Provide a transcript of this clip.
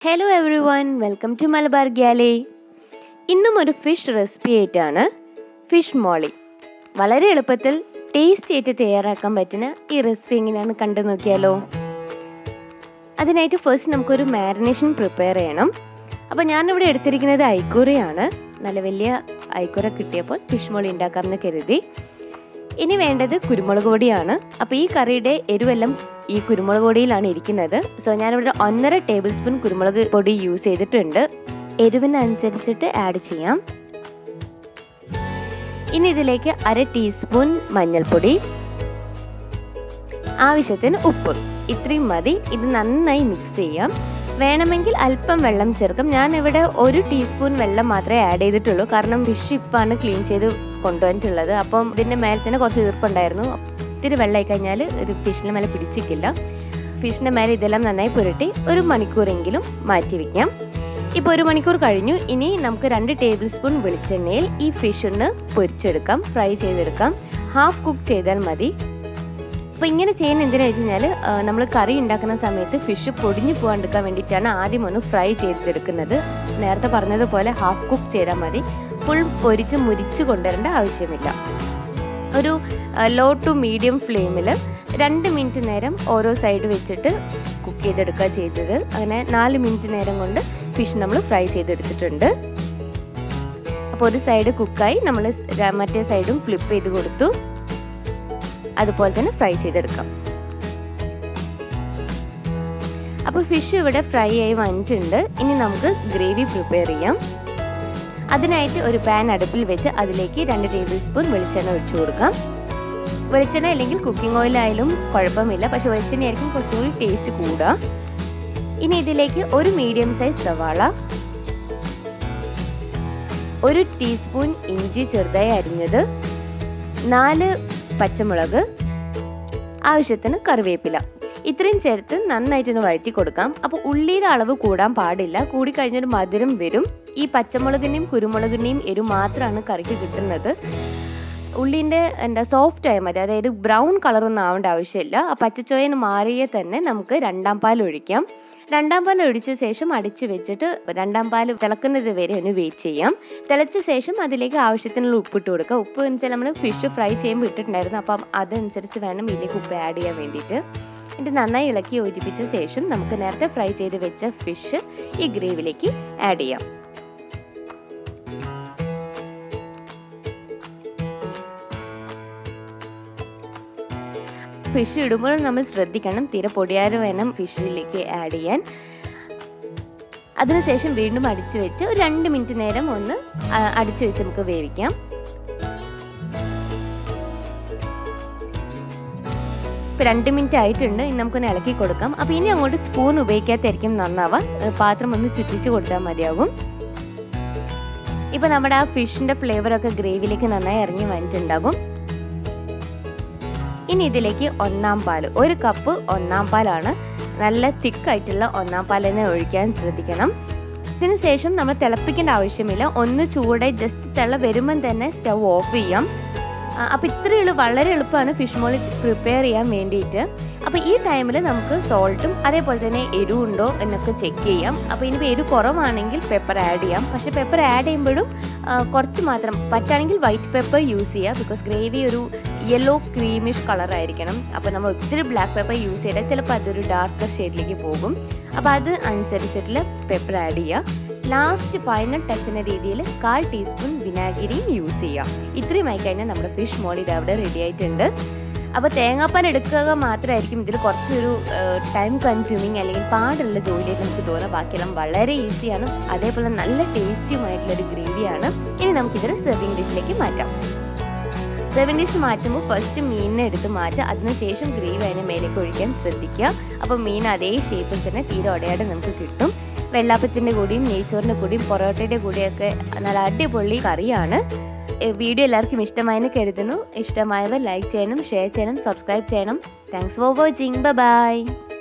hello everyone welcome to Malabar ഗ്യാലേ ഇന്നും ഒരു ഫിഷ് റെസിപ്പി ആയിട്ടാണ് ഫിഷ് മോളി വളരെ എളുപ്പത്തിൽ ടേസ്റ്റി ആയിട്ട് തയ്യാറാക്കാൻ പറ്റുന്ന ഈ റെസിപ്പി എങ്ങനെയാണ് കണ്ടു നോക്കിയാലോ അതിനായിട്ട് ഫസ്റ്റ് നമുക്കൊരു മാരിനേഷൻ പ്രിപ്പയർ ചെയ്യണം അപ്പോൾ ഞാനിവിടെ എടുത്തിരിക്കുന്നത് ഐക്കൂറയാണ് നല്ല വലിയ ഐക്കൂറ കിട്ടിയപ്പോൾ ഫിഷ് മോളി ഉണ്ടാക്കാമെന്ന് കരുതി ഇനി വേണ്ടത് കുരുമുളക് പൊടിയാണ് അപ്പോൾ ഈ കറിയുടെ എരിവെല്ലാം ഈ കുരുമുളക് പൊടിയിലാണ് ഇരിക്കുന്നത് സോ ഞാനിവിടെ ഒന്നര ടേബിൾ സ്പൂൺ കുരുമുളക് പൊടി യൂസ് ചെയ്തിട്ടുണ്ട് എരിവിനനുസരിച്ചിട്ട് ആഡ് ചെയ്യാം ഇനി ഇതിലേക്ക് അര ടീസ്പൂൺ മഞ്ഞൾപ്പൊടി ആവശ്യത്തിന് ഉപ്പ് ഇത്രയും മതി ഇത് നന്നായി മിക്സ് ചെയ്യാം വേണമെങ്കിൽ അല്പം വെള്ളം ചേർക്കാം ഞാൻ ഇവിടെ ഒരു ടീസ്പൂൺ വെള്ളം മാത്രമേ ആഡ് ചെയ്തിട്ടുള്ളൂ കാരണം ഫിഷ് ഇപ്പാണ് ക്ലീൻ ചെയ്ത് കൊണ്ടുവന്നിട്ടുള്ളത് അപ്പം ഇതിൻ്റെ മേലെ തന്നെ കുറച്ച് ഈർപ്പുണ്ടായിരുന്നു ഇത്തിരി വെള്ളമായി കഴിഞ്ഞാൽ ഇത് ഫിഷിൻ്റെ മേലെ പിടിച്ചിട്ടില്ല ഫിഷിൻ്റെ മേലെ ഇതെല്ലാം നന്നായി പുരട്ടി ഒരു മണിക്കൂറെങ്കിലും മാറ്റി വയ്ക്കാം ഇപ്പോൾ ഒരു മണിക്കൂർ കഴിഞ്ഞു ഇനി നമുക്ക് രണ്ട് ടേബിൾ സ്പൂൺ വെളിച്ചെണ്ണയിൽ ഈ ഫിഷ് ഒന്ന് പൊരിച്ചെടുക്കാം ഫ്രൈ ചെയ്തെടുക്കാം ഹാഫ് കുക്ക് ചെയ്താൽ മതി അപ്പോൾ ഇങ്ങനെ ചെയ്യുന്ന എന്തിനാ വെച്ച് കഴിഞ്ഞാൽ നമ്മൾ കറി ഉണ്ടാക്കുന്ന സമയത്ത് ഫിഷ് പൊടിഞ്ഞു പോകാണ്ടിരിക്കാൻ വേണ്ടിയിട്ടാണ് ആദ്യം ഒന്ന് ഫ്രൈ ചെയ്തെടുക്കുന്നത് നേരത്തെ പറഞ്ഞതുപോലെ ഹാഫ് കുക്ക് ചെയ്താൽ മതി ഫുൾ പൊരിച്ച് മുരിച്ച് കൊണ്ടുവരേണ്ട ആവശ്യമില്ല ഒരു ലോ ടു മീഡിയം ഫ്ലെയിമിൽ രണ്ട് മിനിറ്റ് നേരം ഓരോ സൈഡ് വെച്ചിട്ട് കുക്ക് ചെയ്തെടുക്കുക ചെയ്തത് അങ്ങനെ നാല് മിനിറ്റ് നേരം കൊണ്ട് ഫിഷ് നമ്മൾ ഫ്രൈ ചെയ്തെടുത്തിട്ടുണ്ട് അപ്പോൾ ഒരു സൈഡ് കുക്കായി നമ്മൾ മറ്റേ സൈഡും ഫ്ലിപ്പ് ചെയ്ത് കൊടുത്തു അതുപോലെ തന്നെ ഫ്രൈ ചെയ്തെടുക്കാം അപ്പോൾ ഫിഷ് ഇവിടെ ഫ്രൈ ആയി വന്നിട്ടുണ്ട് ഇനി നമുക്ക് ഗ്രേവി പ്രിപ്പയർ ചെയ്യാം അതിനായിട്ട് ഒരു പാൻ അടുപ്പിൽ വെച്ച് അതിലേക്ക് രണ്ട് ടേബിൾ സ്പൂൺ വെളിച്ചെണ്ണ ഒഴിച്ചു കൊടുക്കാം വെളിച്ചെണ്ണ അല്ലെങ്കിൽ കുക്കിംഗ് ഓയിൽ ആയാലും കുഴപ്പമില്ല പക്ഷെ വെളിച്ചെണ്ണ ആയിരിക്കും കുറച്ചും കൂടി ടേസ്റ്റ് കൂടുക ഇനി ഇതിലേക്ക് ഒരു മീഡിയം സൈസ് സവാള ഒരു ടീസ്പൂൺ ഇഞ്ചി ചെറുതായി അരിഞ്ഞത് നാല് പച്ചമുളക് ആവശ്യത്തിന് കറിവേപ്പില ഇത്രയും ചേർത്ത് നന്നായിട്ടൊന്ന് വഴറ്റി കൊടുക്കാം അപ്പോൾ ഉള്ളിയുടെ അളവ് കൂടാൻ പാടില്ല കൂടിക്കഴിഞ്ഞൊരു മധുരം വരും ഈ പച്ചമുളകിൻ്റെയും കുരുമുളകിൻ്റെയും എരു മാത്രമാണ് കറിക്ക് കിട്ടുന്നത് ഉള്ളിൻ്റെ എന്താ സോഫ്റ്റ് ആയാൽ മതി അതായത് ബ്രൗൺ കളറൊന്നും ആവേണ്ട ആവശ്യമില്ല ആ പച്ചച്ചോയന് മാറിയേ തന്നെ നമുക്ക് രണ്ടാം പാൽ ഒഴിക്കാം രണ്ടാം പാൽ ഒഴിച്ച ശേഷം അടിച്ച് വെച്ചിട്ട് രണ്ടാം പാൽ തിളക്കുന്നത് വരെ ഒന്ന് വെയിറ്റ് ചെയ്യാം തിളച്ച ശേഷം അതിലേക്ക് ആവശ്യത്തിനുള്ള ഉപ്പിട്ട് കൊടുക്കുക ഉപ്പ് എന്ന് വെച്ചാൽ നമ്മൾ ഫിഷ് ഫ്രൈ ചെയ്യുമ്പോൾ ഇട്ടിട്ടുണ്ടായിരുന്നു അപ്പം അതനുസരിച്ച് വേണം ഇതിലേക്ക് ഉപ്പ് ആഡ് ചെയ്യാൻ വേണ്ടിയിട്ട് ഇത് നന്നായി ഇളക്കി യോജിപ്പിച്ച ശേഷം നമുക്ക് നേരത്തെ ഫ്രൈ ചെയ്ത് വെച്ച ഫിഷ് ഈ ഗ്രേവിയിലേക്ക് ആഡ് ചെയ്യാം ഫിഷ് ഇടുമ്പോൾ നമ്മൾ ശ്രദ്ധിക്കണം തീരെ പൊടിയാറ് വേണം ഫിഷിലേക്ക് ആഡ് ചെയ്യാൻ അതിനുശേഷം വീണ്ടും അടിച്ചു വെച്ച് ഒരു രണ്ട് മിനിറ്റ് നേരം ഒന്ന് അടിച്ചു വെച്ച് നമുക്ക് വേവിക്കാം ഇപ്പോൾ രണ്ട് മിനിറ്റ് ആയിട്ടുണ്ട് ഇനി നമുക്കൊന്ന് ഇളക്കി കൊടുക്കാം അപ്പോൾ ഇനി അങ്ങോട്ട് സ്പൂൺ ഉപയോഗിക്കാത്തായിരിക്കും നന്നാവാം പാത്രം ഒന്ന് ചുറ്റിച്ച് കൊടുത്താൽ മതിയാകും ഇപ്പോൾ നമ്മുടെ ആ ഫിഷിൻ്റെ ഫ്ലേവറൊക്കെ ഗ്രേവിയിലേക്ക് നന്നായി ഇറങ്ങി വന്നിട്ടുണ്ടാകും ഇനി ഇതിലേക്ക് ഒന്നാം പാൽ ഒരു കപ്പ് ഒന്നാം പാലാണ് നല്ല തിക്കായിട്ടുള്ള ഒന്നാം പാൽ തന്നെ ഒഴിക്കാൻ ശ്രദ്ധിക്കണം ഇതിന് ശേഷം നമ്മൾ തിളപ്പിക്കേണ്ട ആവശ്യമില്ല ഒന്ന് ചൂടെ ജസ്റ്റ് തിള വരുമ്പം തന്നെ സ്റ്റവ് ഓഫ് ചെയ്യാം അപ്പോൾ ഇത്രയേ വളരെ എളുപ്പമാണ് ഫിഷ് മോളി പ്രിപ്പയർ ചെയ്യാൻ വേണ്ടിയിട്ട് അപ്പോൾ ഈ ടൈമിൽ നമുക്ക് സോൾട്ടും അതേപോലെ തന്നെ എരിവുണ്ടോ എന്നൊക്കെ ചെക്ക് ചെയ്യാം അപ്പോൾ ഇനിയിപ്പോൾ എരിവ് കുറവാണെങ്കിൽ പെപ്പർ ആഡ് ചെയ്യാം പക്ഷേ പെപ്പർ ആഡ് ചെയ്യുമ്പോഴും കുറച്ച് മാത്രം പറ്റുകയാണെങ്കിൽ വൈറ്റ് പെപ്പർ യൂസ് ചെയ്യുക ബിക്കോസ് ഗ്രേവി ഒരു യെല്ലോ ക്രീമിഷ് കളർ ആയിരിക്കണം അപ്പോൾ നമ്മൾ ഒത്തിരി ബ്ലാക്ക് പെപ്പർ യൂസ് ചെയ്താൽ ചിലപ്പോൾ അതൊരു ഡാർക്കർ ഷെയ്ഡിലേക്ക് പോകും അപ്പോൾ അത് അനുസരിച്ചിട്ടുള്ള പെപ്പർ ആഡ് ചെയ്യുക ലാസ്റ്റ് ഫൈനൽ ടച്ച് എന്ന രീതിയിൽ കാൽ ടീസ്പൂൺ വിനാഗിരിയും യൂസ് ചെയ്യാം ഇത്രയും ആയി കഴിഞ്ഞാൽ നമ്മുടെ ഫിഷ് മോൾ ഇത് അവിടെ റെഡി ആയിട്ടുണ്ട് അപ്പോൾ തേങ്ങാപ്പാൽ എടുക്കുക മാത്രമായിരിക്കും ഇതിൽ കുറച്ചൊരു ടൈം കൺസ്യൂമിങ് അല്ലെങ്കിൽ പാടുള്ള ജോലിയായിട്ട് നമുക്ക് തോന്നുക ബാക്കിയെല്ലാം വളരെ ഈസിയാണ് അതേപോലെ നല്ല ടേസ്റ്റിയുമായിട്ടുള്ള ഒരു ഗ്രേവിയാണ് ഇനി നമുക്കിതൊരു സെർവിങ് ഡിഷിലേക്ക് മാറ്റാം സെർവിങ് ഡിഷ് മാറ്റുമ്പോൾ ഫസ്റ്റ് മീനിനെ എടുത്ത് മാറ്റുക അതിനുശേഷം ഗ്രേവി അതിന് മേലേക്ക് ഒഴിക്കാൻ ശ്രദ്ധിക്കുക അപ്പോൾ മീൻ അതേ ഷേപ്പിൽ തന്നെ തീരെ ഉടയാടെ നമുക്ക് കിട്ടും വെള്ളാപ്പത്തിൻ്റെ കൂടിയും നെയ്ച്ചോറിൻ്റെ കൂടിയും പൊറോട്ടയുടെ കൂടിയൊക്കെ നല്ല അടിപൊളി കറിയാണ് വീഡിയോ എല്ലാവർക്കും ഇഷ്ടമായെന്ന് കരുതുന്നു ഇഷ്ടമായവർ ലൈക്ക് ചെയ്യണം ഷെയർ ചെയ്യണം സബ്സ്ക്രൈബ് ചെയ്യണം താങ്ക്സ് ഫോർ വാച്ചിങ് ബൈ